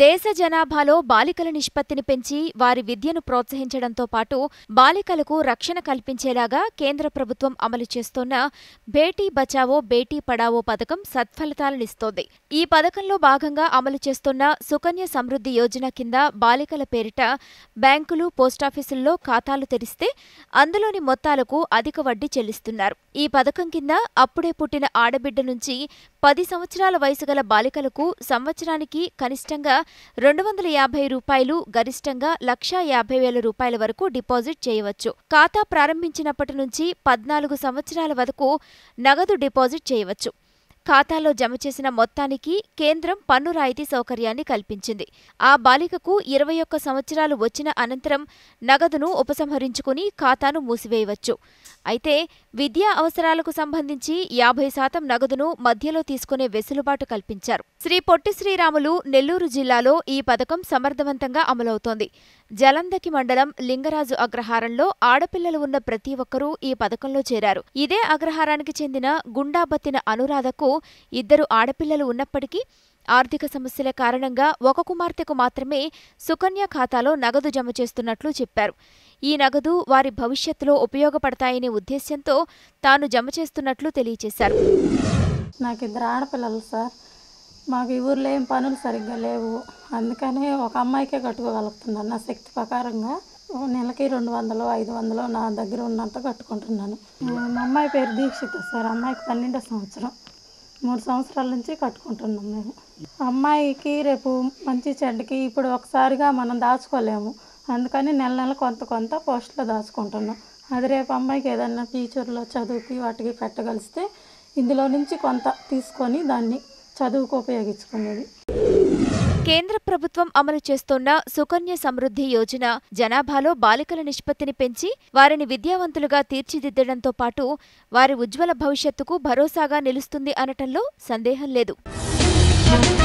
దేశ జనాభాలో బాలికల నిష్పత్తిని పెంచి వారి విద్యను ప్రోత్సహించడంతో పాటు బాలికలకు రక్షణ కల్పించేలాగా కేంద్ర ప్రభుత్వం అమలు చేస్తోన్న బేటీ బచావో బేటీ పడావో పథకం సత్ఫలితాలనిస్తోంది ఈ పథకంలో భాగంగా అమలు చేస్తున్న సుకన్య సమృద్ధి యోజన కింద బాలికల పేరిట బ్యాంకులు పోస్టాఫీసుల్లో ఖాతాలు తెరిస్తే అందులోని మొత్తాలకు అధిక వడ్డీ చెల్లిస్తున్నారు ఈ పథకం కింద అప్పుడే పుట్టిన ఆడబిడ్డ నుంచి పది సంవత్సరాల వయసు గల బాలికలకు సంవత్సరానికి కనిష్టంగా రెండు వందల యాభై రూపాయలు గరిష్టంగా లక్షా యాభై వేల రూపాయల వరకు డిపాజిట్ చేయవచ్చు ఖాతా ప్రారంభించినప్పటి నుంచి పద్నాలుగు సంవత్సరాల వరకు నగదు డిపాజిట్ చేయవచ్చు ఖాతాలో జమ చేసిన మొత్తానికి కేంద్రం పన్ను రాయితీ సౌకర్యాన్ని కల్పించింది ఆ బాలికకు ఇరవై ఒక్క సంవత్సరాలు వచ్చిన అనంతరం నగదును ఉపసంహరించుకుని ఖాతాను మూసివేయవచ్చు అయితే విద్యా అవసరాలకు సంబంధించి యాభై శాతం నగదును మధ్యలో తీసుకునే వెసులుబాటు కల్పించారు శ్రీ పొట్టి శ్రీరాములు నెల్లూరు జిల్లాలో ఈ పథకం సమర్థవంతంగా అమలవుతోంది జలందకి మండలం లింగరాజు అగ్రహారంలో ఆడపిల్లలు ఉన్న ప్రతి ఒక్కరూ ఈ పథకంలో చేరారు ఇదే అగ్రహారానికి చెందిన గుండాబత్తిన అనురాధకు ఇద్దరు ఆడపిల్లలు ఉన్నప్పటికీ ఆర్థిక సమస్యల కారణంగా ఒక కుమార్తెకు మాత్రమే సుకన్య ఖాతాలో నగదు జమ చేస్తున్నట్లు చెప్పారు ఈ నగదు వారి భవిష్యత్తులో ఉపయోగపడతాయనే ఉద్దేశ్యంతో తాను జమ చేస్తున్నట్లు తెలియజేశారు నాకు ఇద్దరు ఆడపిల్లలు సార్ మాకు ఈ ఊర్లో ఏం పనులు సరిగ్గా లేవు అందుకని ఒక అమ్మాయికే కట్టుకోగలుగుతున్నాను నా శక్తి ప్రకారంగా ఓ నెలకి రెండు వందలు ఐదు వందలు నా దగ్గర ఉన్నంత కట్టుకుంటున్నాను మా అమ్మాయి పేరు దీక్షిత సార్ అమ్మాయికి పన్నెండో సంవత్సరం మూడు సంవత్సరాల నుంచి కట్టుకుంటున్నాం మేము అమ్మాయికి రేపు మంచి చెడ్డకి ఇప్పుడు ఒకసారిగా మనం దాచుకోలేము అందుకని నెల నెల కొంత కొంత పోస్ట్లో దాచుకుంటున్నాం అది రేపు అమ్మాయికి ఏదైనా ఫ్యూచర్లో చదువుకి వాటికి పెట్టగలిస్తే ఇందులో నుంచి కొంత తీసుకొని దాన్ని చదువుకు ఉపయోగించుకునేది కేంద్ర ప్రభుత్వం అమలు చేస్తోన్న సుకన్య సమృద్ధి యోజన జనాభాలో బాలికల నిష్పత్తిని పెంచి వారిని విద్యావంతులుగా తీర్చిదిద్దడంతో పాటు వారి ఉజ్వల భవిష్యత్తుకు భరోసాగా నిలుస్తుంది అనటంలో సందేహం లేదు